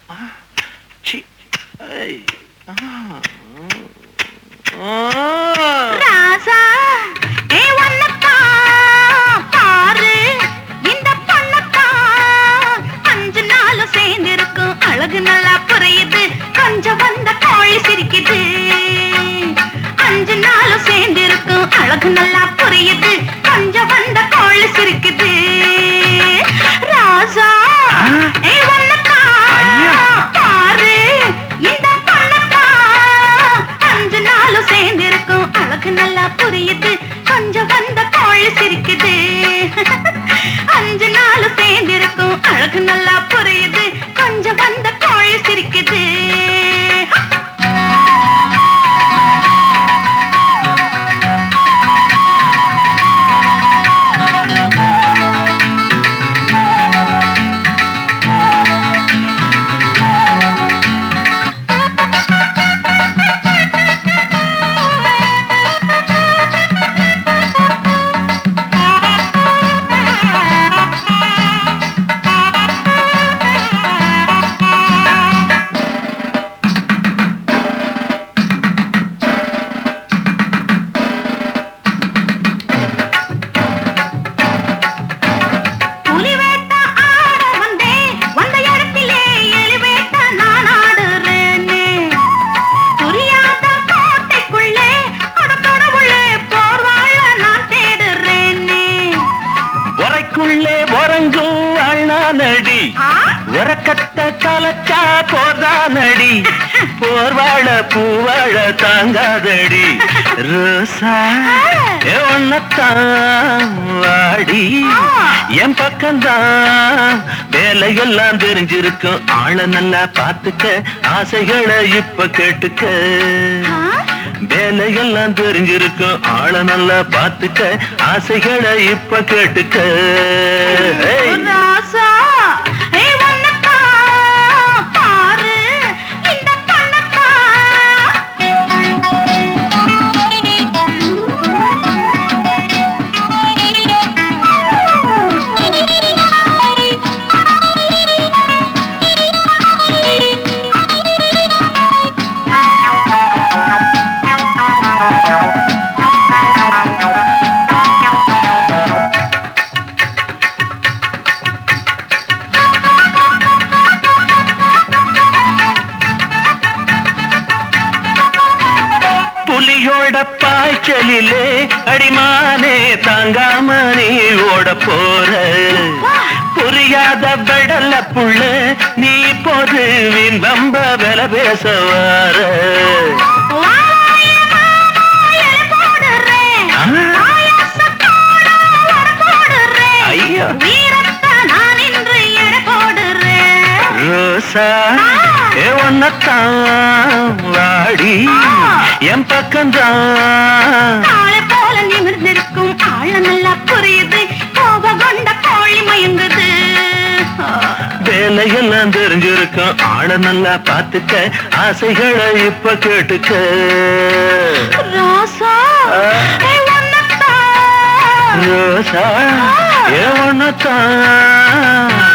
C ஐ ஆ ஆ ராசா ஏ வண்ணப்பா பாரு இந்த பொண்ணப்பா அஞ்சு நாளும் சேர்ந்திருக்கும் அழகு நல்லா புரியுது கொஞ்சம் வந்த கோழி சிரிக்குது அஞ்சு நாளும் சேர்ந்திருக்கும் அழகு நல்லா புரியுது கொஞ்சம் வந்த கோழி சிரிக்குது ராசா ஏ வண்ணப்பா ஐயா. பாரு இந்த பொண்ணப்பா அஞ்சு நாளும் சேர்ந்திருக்கும் அழகு நல்லா புரியுது கொஞ்சம் வந்த கோழி சிரிக்குது அஞ்சு நாளும் சேர்ந்திருக்கும் அழகு நல்லா புரியுது கொஞ்சம் வந்த கோழி சிரிக்குது புலி வேட்டை ஆட வந்தேன் வந்த இடத்திலே எலி வேட்டை நான் ஆடுறேனே புரியாத கோட்டைக்குள்ளே கடத்தொடவுள்ளே போர் வாழ நான் தேடுறேனே உரைக்குள்ளே உறங்கும் அண்ணானடி ஆ? உறக்கத்த கலச்சா போதானடி போர்வாழ பூவாழ தாங்காதடி ரோசா ஏ ஒன்னத்தான் வாடி என் பக்கம்தான் வேலையெல்லாம் தெரிஞ்சிருக்கும் ஆள நல்லா பாத்துக்க ஆசைகளை இப்ப கேட்டுக்க ஆ? வேலையெல்லாம் தெரிஞ்சிருக்கும் ஆள நல்லா பாத்துக்க ஆசைகளை இப்ப கேட்டுக்க ஏய். ராசா ஏ வண்ணப்பா பாரு இந்த பண்ணப்பா புலியோட பாய்ச்சலிலே அடிமானே தாங்காம நீ ஓட போற புரியாத பெடல்ல புள்ள நீ போது வீண் வம்ப வில பேச வார வாய மாமாயில போடுறேன் ஆ. ஆயாசத்தோட வர போடுறேன் ஐயோ. வீரத்தை நான் இன்று எடை போடுறேன் ரோசா ஆ. ஏ ஒன்னத்தான் வாடி ஆ. என் பக்கம்தான் தாளை போல நிமிர்ந்திருக்கும் ஆழ நல்லா புரியுது கோப கொண்ட கோழி மயங்குது வேலையெல்லாம் தெரிஞ்சிருக்கும் ஆள நல்லா பாத்துக்க ஆசைகளை இப்ப கேட்டுக்க ராசா ஆ. ஏ வண்ணத்தான் ரோசா ஏ ஒன்னத்தான்